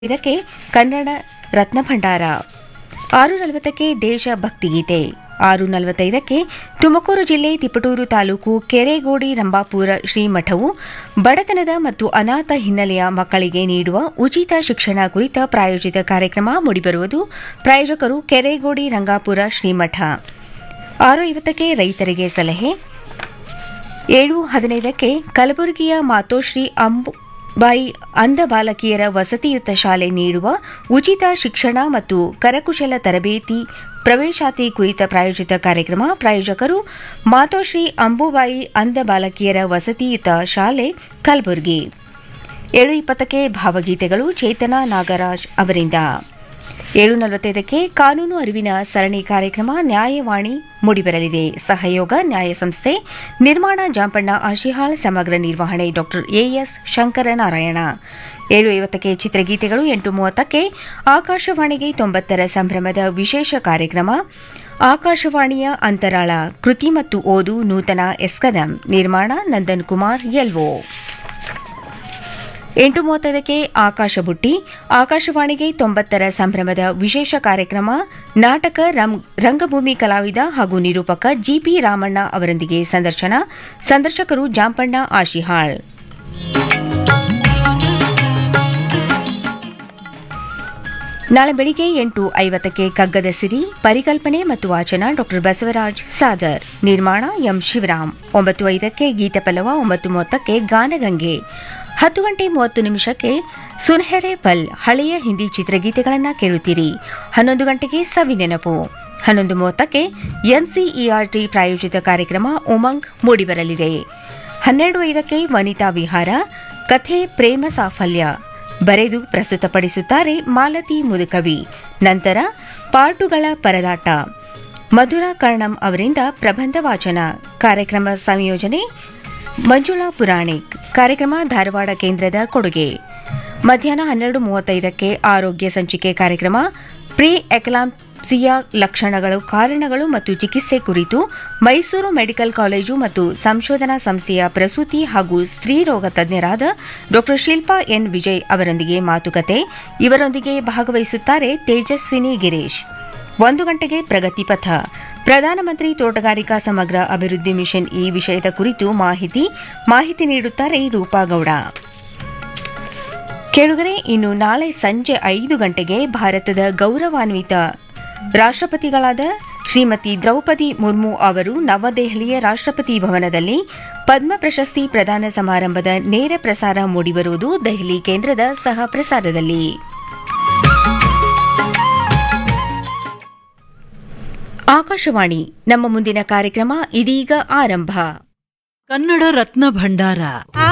ಇದಕ್ಕೆ ಕನ್ನಡ ರತ್ನ ಭಂಡಾರ ಆರು ನಲವತ್ತಕ್ಕೆ ದೇಶ ಭಕ್ತಿಗೀತೆ ಆರು ನಲವತ್ತೈದಕ್ಕೆ ತುಮಕೂರು ಜಿಲ್ಲೆ ತಿಪಟೂರು ತಾಲೂಕು ಕೆರೆಗೋಡಿ ರಂಭಾಪುರ ಶ್ರೀಮಠವು ಬಡತನದ ಮತ್ತು ಅನಾಥ ಹಿನ್ನೆಲೆಯ ಮಕ್ಕಳಿಗೆ ನೀಡುವ ಉಚಿತ ಶಿಕ್ಷಣ ಕುರಿತ ಪ್ರಾಯೋಜಿತ ಕಾರ್ಯಕ್ರಮ ಮೂಡಿಬರುವುದು ಪ್ರಾಯೋಜಕರು ಕೆರೆಗೋಡಿ ರಂಗಾಪುರ ಶ್ರೀಮಠ ಆರು ಐವತ್ತಕ್ಕೆ ರೈತರಿಗೆ ಸಲಹೆ ಏಳು ಹದಿನೈದಕ್ಕೆ ಕಲಬುರಗಿಯ ಮಾತೋಶ್ರೀ ಅಂಬಾಯಿ ಅಂಧ ಬಾಲಕಿಯರ ವಸತಿಯುತ ಶಾಲೆ ನೀಡುವ ಉಚಿತ ಶಿಕ್ಷಣ ಮತ್ತು ಕರಕುಶಲ ತರಬೇತಿ ಪ್ರವೇಶಾತಿ ಕುರಿತ ಪ್ರಾಯೋಜಿತ ಕಾರ್ಯಕ್ರಮ ಪ್ರಾಯೋಜಕರು ಮಾತೋಶ್ರೀ ಅಂಬುಬಾಯಿ ಅಂಧ ಬಾಲಕಿಯರ ವಸತಿಯುತ ಶಾಲೆ ಕಲಬುರಗಿ ಏಳು ಇಪ್ಪತ್ತಕ್ಕೆ ಭಾವಗೀತೆಗಳು ಚೇತನ ನಾಗರಾಜ್ ಅವರಿಂದ ಏಳು ನಲವತ್ತೈದಕ್ಕೆ ಕಾನೂನು ಅರಿವಿನ ಸರಣಿ ಕಾರ್ಯಕ್ರಮ ನ್ಯಾಯವಾಣಿ ಮೂಡಿಬರಲಿದೆ ಸಹಯೋಗ ನ್ಯಾಯ ಸಂಸ್ಥೆ ನಿರ್ಮಾಣ ಜಾಂಪಣ್ಣ ಆಶಿಹಾಳ್ ಸಮಗ್ರ ನಿರ್ವಹಣೆ ಡಾ ಎಎಸ್ ಶಂಕರನಾರಾಯಣ ಏಳು ಐವತ್ತಕ್ಕೆ ಚಿತ್ರಗೀತೆಗಳು ಎಂಟು ಮೂವತ್ತಕ್ಕೆ ಆಕಾಶವಾಣಿಗೆ ತೊಂಬತ್ತರ ಸಂಭ್ರಮದ ವಿಶೇಷ ಕಾರ್ಯಕ್ರಮ ಆಕಾಶವಾಣಿಯ ಅಂತರಾಳ ಕೃತಿ ಮತ್ತು ಓದು ನೂತನ ಎಸ್ಕದಂ ನಿರ್ಮಾಣ ನಂದನ್ ಕುಮಾರ್ ಎಲ್ವೋ ಎಂಟು ಮೂವತ್ತೈದಕ್ಕೆ ಆಕಾಶ ಬುಟ್ಟಿ ಆಕಾಶವಾಣಿಗೆ ತೊಂಬತ್ತರ ಸಂಭ್ರಮದ ವಿಶೇಷ ಕಾರ್ಯಕ್ರಮ ನಾಟಕ ರಂಗಭೂಮಿ ಕಲಾವಿದ ಹಾಗೂ ನಿರೂಪಕ ಜಿಪಿ ರಾಮಣ್ಣ ಅವರೊಂದಿಗೆ ಸಂದರ್ಶನ ಸಂದರ್ಶಕರು ಜಾಂಪಣ್ಣ ಆಶಿಹಾಳ್ ನಾಳೆ ಬೆಳಿಗ್ಗೆ ಎಂಟು ಐವತ್ತಕ್ಕೆ ಕಗ್ಗದ ಸಿರಿ ಪರಿಕಲ್ಪನೆ ಮತ್ತು ವಾಚನ ಡಾ ಬಸವರಾಜ್ ಸಾದರ್ ನಿರ್ಮಾಣ ಎಂ ಶಿವರಾಮ್ ಒಂಬತ್ತು ಐದಕ್ಕೆ ಗೀತಪಲ್ಲವ ಒಂಬತ್ತು ಮೂವತ್ತಕ್ಕೆ ಗಾನಗಂಗೆ ಹತ್ತು ಗಂಟೆ ಮೂವತ್ತು ನಿಮಿಷಕ್ಕೆ ಸುನ್ಹೆರೆ ಪಲ್ ಹಳೆಯ ಹಿಂದಿ ಚಿತ್ರಗೀತೆಗಳನ್ನು ಕೇಳುತ್ತೀರಿ ಹನ್ನೊಂದು ಗಂಟೆಗೆ ಸವಿನೆನಪು ಹನ್ನೊಂದು ಮೂವತ್ತಕ್ಕೆ ಎನ್ಸಿಇಆರ್ಟಿ ಪ್ರಾಯೋಜಿತ ಕಾರ್ಯಕ್ರಮ ಉಮಂಗ್ ಮೂಡಿಬರಲಿದೆ ಹನ್ನೆರಡು ಐದಕ್ಕೆ ವನಿತಾ ವಿಹಾರ ಕಥೆ ಪ್ರೇಮ ಸಾಫಲ್ಯ ಬರೆದು ಪ್ರಸ್ತುತಪಡಿಸುತ್ತಾರೆ ಮಾಲತಿ ಮುದುಕವಿ ನಂತರ ಪಾಟುಗಳ ಪರದಾಟ ಮಧುರಾ ಕರ್ಣಂ ಅವರಿಂದ ಪ್ರಬಂಧ ವಾಚನ ಕಾರ್ಯಕ್ರಮ ಸಂಯೋಜನೆ ಮಂಜುಳಾ ಪುರಾಣಿಕ್ ಕಾರ್ಯಕ್ರಮ ಧಾರವಾಡ ಕೇಂದ್ರದ ಕೊಡುಗೆ ಮಧ್ಯಾಹ್ನ ಹನ್ನೆರಡು ಮೂವತ್ತೈದಕ್ಕೆ ಆರೋಗ್ಯ ಸಂಚಿಕೆ ಕಾರ್ಯಕ್ರಮ ಪ್ರೀ ಎಕ್ಲಾಂಪ್ಸಿಯಾ ಲಕ್ಷಣಗಳು ಕಾರಣಗಳು ಮತ್ತು ಚಿಕಿತ್ಸೆ ಕುರಿತು ಮೈಸೂರು ಮೆಡಿಕಲ್ ಕಾಲೇಜು ಮತ್ತು ಸಂಶೋಧನಾ ಸಂಸ್ಥೆಯ ಪ್ರಸೂತಿ ಹಾಗೂ ಸ್ತ್ರೀರೋಗ ತಜ್ಞರಾದ ಡಾ ಶಿಲ್ಪಾ ಎನ್ ವಿಜಯ್ ಅವರೊಂದಿಗೆ ಮಾತುಕತೆ ಇವರೊಂದಿಗೆ ಭಾಗವಹಿಸುತ್ತಾರೆ ತೇಜಸ್ವಿನಿ ಗಿರೀಶ್ ಒಂದು ಗಂಟೆಗೆ ಪ್ರಗತಿ ಪಥ ಪ್ರಧಾನಮಂತ್ರಿ ತೋಟಗಾರಿಕಾ ಸಮಗ್ರ ಅಭಿವೃದ್ಧಿ ಮಿಷನ್ ಈ ವಿಷಯದ ಕುರಿತು ಮಾಹಿತಿ ಮಾಹಿತಿ ನೀಡುತ್ತಾರೆ ರೂಪಾಗೌಡ ಕೇಳುಗರೆ ಇನ್ನು ನಾಳೆ ಸಂಜೆ ಐದು ಗಂಟೆಗೆ ಭಾರತದ ಗೌರವಾನ್ವಿತ ರಾಷ್ಟ್ರಪತಿಗಳಾದ ಶ್ರೀಮತಿ ದ್ರೌಪದಿ ಮುರ್ಮು ಅವರು ನವದೆಹಲಿಯ ರಾಷ್ಟ್ರಪತಿ ಭವನದಲ್ಲಿ ಪದ್ಮ ಪ್ರಶಸ್ತಿ ಪ್ರದಾನ ಸಮಾರಂಭದ ನೇರ ಪ್ರಸಾರ ಮೂಡಿಬರುವುದು ದೆಹಲಿ ಕೇಂದ್ರದ ಸಹ ಪ್ರಸಾರದಲ್ಲಿ ಆಕಾಶವಾಣಿ ನಮ್ಮ ಮುಂದಿನ ಕಾರ್ಯಕ್ರಮ ಇದೀಗ ಆರಂಭ ಕನ್ನಡ ರತ್ನ ಭಂಡಾರ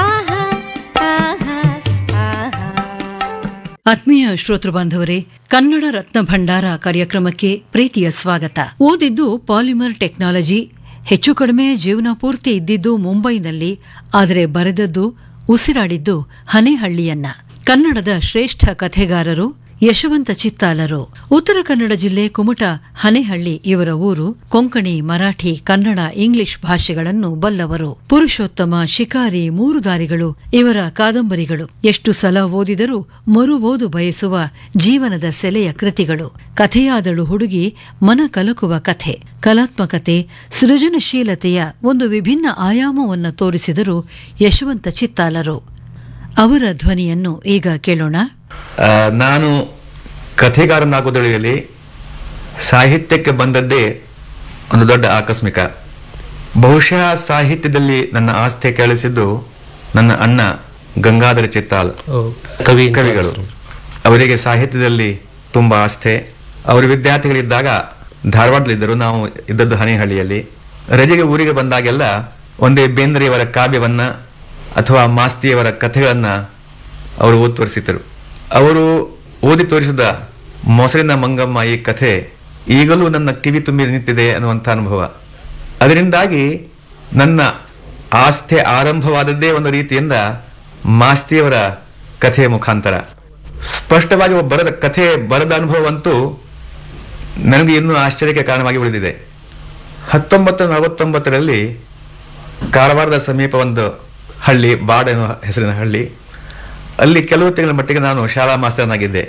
ಆತ್ಮೀಯ ಶ್ರೋತೃ ಬಾಂಧವರೇ ಕನ್ನಡ ರತ್ನ ಭಂಡಾರ ಕಾರ್ಯಕ್ರಮಕ್ಕೆ ಪ್ರೀತಿಯ ಸ್ವಾಗತ ಓದಿದ್ದು ಪಾಲಿಮರ್ ಟೆಕ್ನಾಲಜಿ ಹೆಚ್ಚು ಕಡಿಮೆ ಜೀವನ ಪೂರ್ತಿ ಇದ್ದಿದ್ದು ಮುಂಬೈನಲ್ಲಿ ಆದರೆ ಬರೆದದ್ದು ಉಸಿರಾಡಿದ್ದು ಹನೇಹಳ್ಳಿಯನ್ನ ಕನ್ನಡದ ಶ್ರೇಷ್ಠ ಕಥೆಗಾರರು ಯಶವಂತ ಚಿತ್ತಾಲರು ಉತ್ತರ ಕನ್ನಡ ಜಿಲ್ಲೆ ಕುಮಟ ಹನೇಹಳ್ಳಿ ಇವರ ಊರು ಕೊಂಕಣಿ ಮರಾಠಿ ಕನ್ನಡ ಇಂಗ್ಲಿಷ್ ಭಾಷೆಗಳನ್ನು ಬಲ್ಲವರು ಪುರುಷೋತ್ತಮ ಶಿಕಾರಿ ಮೂರು ದಾರಿಗಳು ಇವರ ಕಾದಂಬರಿಗಳು ಎಷ್ಟು ಸಲ ಓದಿದರೂ ಮರು ಓದು ಬಯಸುವ ಜೀವನದ ಸೆಲೆಯ ಕೃತಿಗಳು ಕಥೆಯಾದಳು ಹುಡುಗಿ ಮನ ಕಲಕುವ ಕಥೆ ಕಲಾತ್ಮಕತೆ ಸೃಜನಶೀಲತೆಯ ಒಂದು ವಿಭಿನ್ನ ಆಯಾಮವನ್ನು ತೋರಿಸಿದರು ಯಶವಂತ ಚಿತ್ತಾಲರು ಅವರ ಧ್ವನಿಯನ್ನು ಈಗ ಕೇಳೋಣ ಆ, ನಾನು ಕಥೆಗಾರನಾಗೋದರಲ್ಲಿ ಸಾಹಿತ್ಯಕ್ಕೆ ಬಂದದ್ದೇ ಒಂದು ದೊಡ್ಡ ಆಕಸ್ಮಿಕ ಬಹುಶಃ ಸಾಹಿತ್ಯದಲ್ಲಿ ನನ್ನ ಆಸ್ಥೆ ಕೇಳಿಸಿದ್ದು ನನ್ನ ಅಣ್ಣ ಗಂಗಾಧರ ಚಿತ್ತಾಲ್ ಕವಿ ಕವಿಗಳು ಅವರಿಗೆ ಸಾಹಿತ್ಯದಲ್ಲಿ ತುಂಬಾ ಆಸ್ಥೆ ಅವರು ವಿದ್ಯಾರ್ಥಿಗಳಿದ್ದಾಗ ಧಾರವಾಡದಲ್ಲಿದ್ದರು ನಾವು ಇದ್ದದ್ದು ಹನೇಹಳ್ಳಿಯಲ್ಲಿ ರಜೆಗೆ ಊರಿಗೆ ಬಂದಾಗೆಲ್ಲ ಒಂದೇ ಬೇಂದ್ರೆಯವರ ಕಾವ್ಯವನ್ನ ಅಥವಾ ಮಾಸ್ತಿಯವರ ಕಥೆಗಳನ್ನ ಅವರು ಓದಿ ತೋರಿಸಿದ್ದರು ಅವರು ಓದಿ ತೋರಿಸಿದ ಮೊಸರಿನ ಮಂಗಮ್ಮ ಈ ಕಥೆ ಈಗಲೂ ನನ್ನ ಕಿವಿ ತುಂಬಿ ನಿಂತಿದೆ ಅನ್ನುವಂಥ ಅನುಭವ ಅದರಿಂದಾಗಿ ನನ್ನ ಆಸ್ಥೆ ಆರಂಭವಾದದ್ದೇ ಒಂದು ರೀತಿಯಿಂದ ಮಾಸ್ತಿಯವರ ಕಥೆಯ ಮುಖಾಂತರ ಸ್ಪಷ್ಟವಾಗಿ ಒಬ್ಬ ಬರೆದ ಕಥೆ ಬರೆದ ಅನುಭವವಂತೂ ನನಗೆ ಇನ್ನೂ ಆಶ್ಚರ್ಯಕ್ಕೆ ಕಾರಣವಾಗಿ ಉಳಿದಿದೆ ಹತ್ತೊಂಬತ್ತು ನಲವತ್ತೊಂಬತ್ತರಲ್ಲಿ ಕಾರವಾರದ ಸಮೀಪ ಒಂದು ಹಳ್ಳಿ ಬಾಡ್ ಎನ್ನುವ ಹೆಸರಿನ ಹಳ್ಳಿ ಅಲ್ಲಿ ಕೆಲವು ತಿಂಗಳ ಮಟ್ಟಿಗೆ ನಾನು ಶಾಲಾ ಮಾಸ್ತರನಾಗಿದ್ದೆ